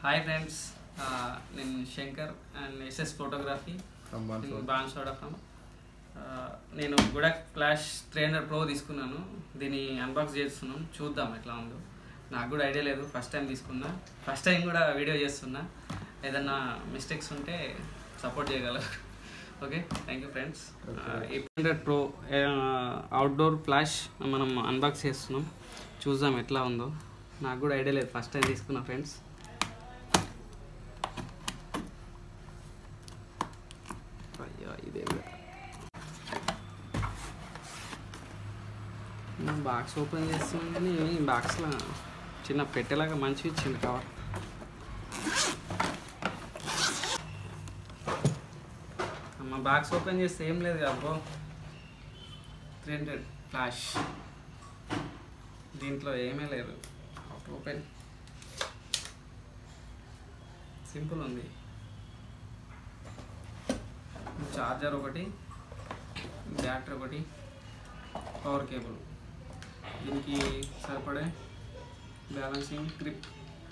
Hi friends నేను Shankar and SS photography From Banswara. Banswara from నేను Godox flash three hundred pro తీసుకున్నాను దీన్ని unbox చేస్తున్నాం చూద్దాం ఎట్లా ఉందో నాకు కూడా ఐడియా లేదు ఫస్ట్ టైం తీసుకున్నా ఫస్ట్ టైం కూడా వీడియో చేస్తున్నా ఏదన్నా మిస్టేక్స్ ఉంటే సపోర్ట్ చేయగలరు okay thank you friends eight hundred pro outdoor flash మనం అన్బాక్స్ చేస్తున్నాం చూద్దాం ఎట్లా ఉందో నాకు కూడా ఐడియా లేదు ఫస్ట్ టైం తీసుకున్నా ఫ్రెండ్స్ అయ్యో ఇదే బాక్స్ ఓపెన్ చేస్తుంది బాక్స్లో చిన్న పెట్టేలాగా మంచిగా ఇచ్చింది కవర్ అమ్మ బాక్స్ ఓపెన్ చేస్తే ఏం లేదు అబ్బో త్రీ హండ్రెడ్ ఫ్లాష్ దీంట్లో ఏమీ లేదు ఓపెన్ సింపుల్ ఉంది చార్జర్ ఒకటి బ్యాటరీ ఒకటి పవర్ కేబుల్ దీనికి సరిపడే బ్యాలెన్సింగ్ గ్రిప్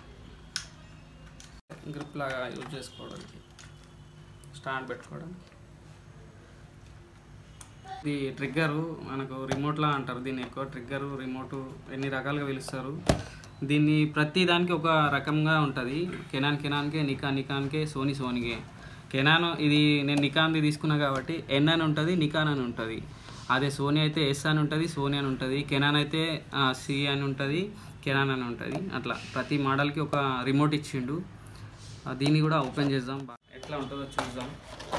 గ్రిప్ లాగా యూజ్ చేసుకోవడానికి స్టాండ్ పెట్టుకోవడానికి ఇది ట్రిగ్గరు మనకు రిమోట్లా అంటారు దీన్ని ఎక్కువ ట్రిగ్గరు రిమోట్ ఎన్ని రకాలుగా పిలుస్తారు దీన్ని ప్రతి దానికి ఒక రకంగా ఉంటుంది కెనాన్ కెనాన్కే నికాన్ నికాన్కే సోనీ సోనీకే కెనాన్ ఇది నేను నికాన్ది తీసుకున్నా కాబట్టి ఎన్ అని ఉంటుంది నికాన్ అని ఉంటుంది అదే సోనీ అయితే ఎస్ అని ఉంటుంది సోనీ అని ఉంటుంది కెనాన్ అయితే సి అని ఉంటుంది కెనాన్ అని ఉంటుంది అట్లా ప్రతి మోడల్కి ఒక రిమోట్ ఇచ్చిండు ఆ, దీన్ని కూడా ఓపెన్ చేద్దాం ఎట్లా ఉంటుందో చూద్దాం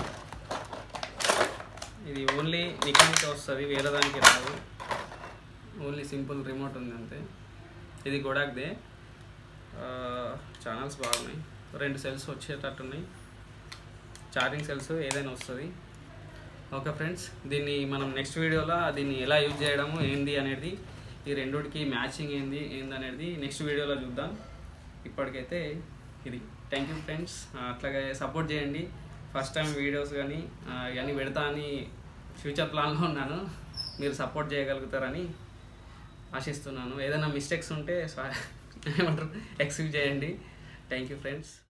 ఇది ఓన్లీ నికాన్కి వస్తుంది వేరే దానికి రాదు ఓన్లీ సింపుల్ రిమోట్ ఉంది అంతే ఇది గొడాక్దే ఛానల్స్ బాగున్నాయి రెండు సెల్స్ వచ్చేటట్టున్నాయి ఛార్జింగ్ సెల్స్ ఏదైనా వస్తుంది ఓకే ఫ్రెండ్స్ దీన్ని మనం నెక్స్ట్ వీడియోలో దీన్ని ఎలా యూజ్ చేయడము ఏంది అనేది ఈ రెండుకి మ్యాచింగ్ ఏంది ఏంది అనేది నెక్స్ట్ వీడియోలో చూద్దాం ఇప్పటికైతే ఇది థ్యాంక్ యూ ఫ్రెండ్స్ అట్లాగే సపోర్ట్ చేయండి ఫస్ట్ టైం వీడియోస్ కానీ ఇవన్నీ పెడతా అని ఫ్యూచర్ ప్లాన్లో ఉన్నాను మీరు సపోర్ట్ చేయగలుగుతారని ఆశిస్తున్నాను ఏదైనా మిస్టేక్స్ ఉంటే ఏమంటారు ఎక్స్క్యూజ్ చేయండి థ్యాంక్ యూ ఫ్రెండ్స్